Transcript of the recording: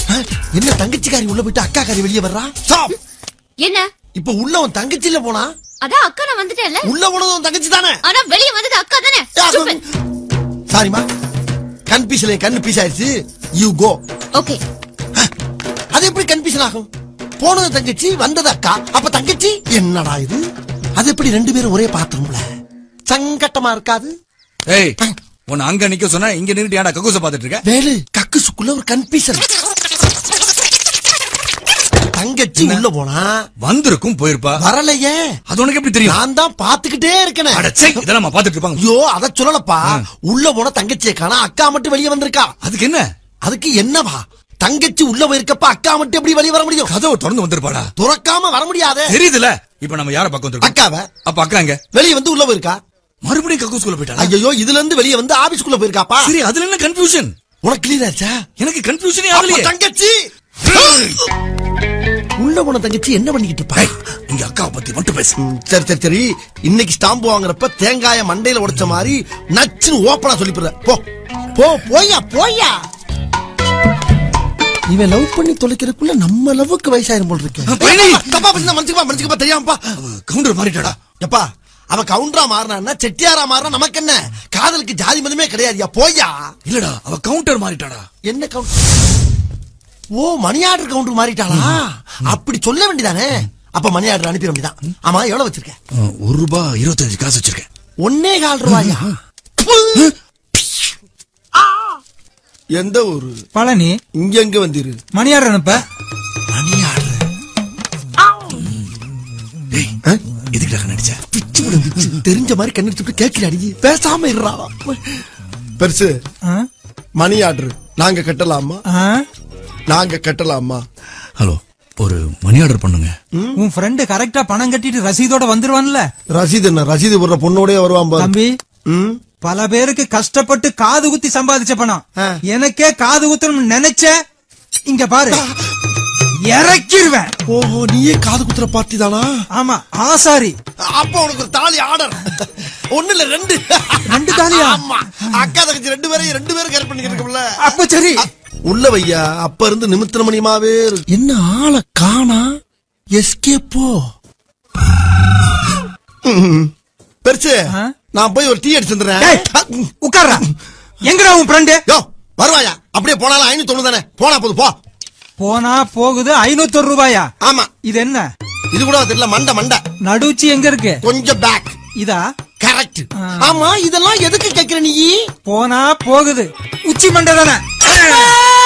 என்ன தங்கச்சிக்காரி உள்ள போயிட்டு அக்காக்காரி வெளியே வர்றா Stop. என்ன இப்ப உள்ள உன் தங்கச்சில போனா அதான் அக்கா நான் வந்துட்டேன்ல உள்ள போனது உன் தங்கச்சி தானே ஆனா வெளிய வந்தது அக்கா தானே Stupid. சாரிமா கன்ஃபியூஷன் கண்ணு பீஸ் ஆயிடுச்சு யூ கோ ஓகே அது எப்படி கன்ஃபியூஷன் ஆகும் போனது தங்கச்சி வந்தது அக்கா அப்ப தங்கச்சி என்னடா இது அது எப்படி ரெண்டு பேரும் ஒரே பாத்திரம்ல சங்கட்டமா இருக்காது ஏய் உன்னை அங்க நிக்க சொன்னா இங்க நின்னுட்டு ஏன்டா கக்கூச பாத்துட்டு இருக்க வேலு கக்குசுக்குள்ள ஒரு கன்ஃபியூஷன் தங்கச்சி உள்ள போனா வந்திருக்கும் போயிருப்பா வரலையே அது உனக்கு எப்படி தெரியும் நான் தான் பாத்துக்கிட்டே இருக்கேன் அட சே இதெல்லாம் நம்ம பாத்துட்டு இருப்பாங்க ஐயோ அத சொல்லலப்பா உள்ள போன தங்கச்சியை காணா அக்கா மட்டும் வெளியே வந்திருக்கா அதுக்கு என்ன அதுக்கு என்னவா தங்கச்சி உள்ள போயிருக்கப்ப அக்கா மட்டும் எப்படி வெளியே வர முடியும் கதவை திறந்து வந்திருப்பாடா துறக்காம வர முடியாதே தெரியுதுல இப்ப நம்ம யார பக்கம் வந்திருக்கோம் அக்காவ அப்ப அக்கா எங்க வெளியே வந்து உள்ள போயிருக்கா மறுபடியும் கக்கூஸ்குள்ள போயிட்டா ஐயோ இதுல இருந்து வெளியே வந்து ஆபீஸ்க்குள்ள போயிருக்காப்பா சரி அதுல என்ன கன்ஃபியூஷன் உனக்கு கிளியர் ஆச்சா எனக்கு கன்ஃபியூஷனே அப்ப ஆகலையே தங்கச்சி உள்ள போன தங்கச்சி என்ன பண்ணிக்கிட்டு இருப்பா ஏய், இங்க அக்காவை பத்தி மட்டும் பேசு ம், சரி சரி சரி இன்னைக்கு ஸ்டாம்பு வாங்குறப்ப தேங்காய மண்டையில உடைச்ச மாதிரி நச்சுன்னு ஓப்பனா சொல்லி போ போ போயா போயா இவன் லவ் பண்ணி தொலைக்கிறதுக்குள்ள நம்ம லவ்வுக்கு வயசாயிரும் போல் இருக்கு பழனி! தப்பா பண்ணி மனுச்சுக்கப்பா மனுச்சுக்கப்பா தெரியாமப்பா கவுண்டர் மாறிட்டாடா எப்பா அவ கவுண்டரா மாறினா செட்டியாரா மாறினா நமக்கு என்ன காதலுக்கு ஜாதி மதமே கிடையாதுயா போயா இல்லடா அவ கவுண்டர் மாறிட்டாடா என்ன கவுண்டர் ஓ மணி ஆர்டர் கவுண்டர் மாறிட்டாளா அப்படி சொல்ல வேண்டியதானே அப்ப மணி ஆர்டர் அனுப்பிட வேண்டியதான் ஆமா எவ்வளவு வச்சிருக்க அஹ், ஒரு ரூபாய் இருபத்தஞ்சு காசு வச்சிருக்கேன் ஒன்னே கால் ரூபாயா ஆ! எந்த ஊரு பழனி இங்க எங்க வந்திரு மணியார் அனுப்ப மணி ஆர்டர் டேய் எதுக்குடா நடிச்ச பிச்சு விடு, பிச்சு. தெரிஞ்ச மாதிரி கண்ணடிச்சுட்டு கேட்கல அடி பேசாம இருறா பெருசு ஆ? மணி ஆர்டர் நாங்க கட்டலாமா ஆ? நாங்க கட்டலாமா ஹலோ ஒரு மணி ஆர்டர் பண்ணுங்க உன் ஃப்ரெண்டு கரெக்டா பணம் கட்டிட்டு ரசீதோட வந்துருவான்ல ரசீது என்ன ரசீது போடுற பொண்ணோடய வருவான் பாரு தம்பி ம் பல பேருக்கு கஷ்டப்பட்டு காது குத்தி சம்பாதிச்ச பணம் ஆ. எனக்கே காது குத்தணும்னு நினைச்ச இங்க பாரு இறக்கிருவேன் ஓஹோ நீயே காது குத்துற பார்ட்டி தானா ஆமா ஆசாரி அப்ப உனக்கு ஒரு தாலி ஆர்டர் ஒண்ணு இல்ல ரெண்டு ரெண்டு தாலியா? ஆமா அக்கா தங்கச்சி ரெண்டு பேரையும் ரெண்டு பேரும் கரெக்ட் பண்ணிக்கிட்டு இருக்கோம்ல அப்ப சரி உள்ள வையா அப்ப இருந்து நிமித்திர மணியமாவே இருக்கு. என்ன ஆளை காணா எஸ்கேப்போ பெருசு ஆ? நான் போய் ஒரு டீ அடிச்சு ஏய், வந்துடுறேன் உட்கார்றா எங்கடா உன் ஃப்ரெண்டு யோ வருவாயா அப்படியே போனாலும் ஐநூத்தி தொண்ணூறு தானே போனா போதும் போ போனா போகுது ஐநூத்தி ஒரு ரூபாயா ஆமா இது என்ன இது கூட தெரியல மண்டை மண்டை நடுச்சி எங்க இருக்கு கொஞ்சம் பேக் இதா கரெக்ட் ஆ. ஆமா இதெல்லாம் எதுக்கு கேக்குற நீ போனா போகுது உச்சி மண்டை தானே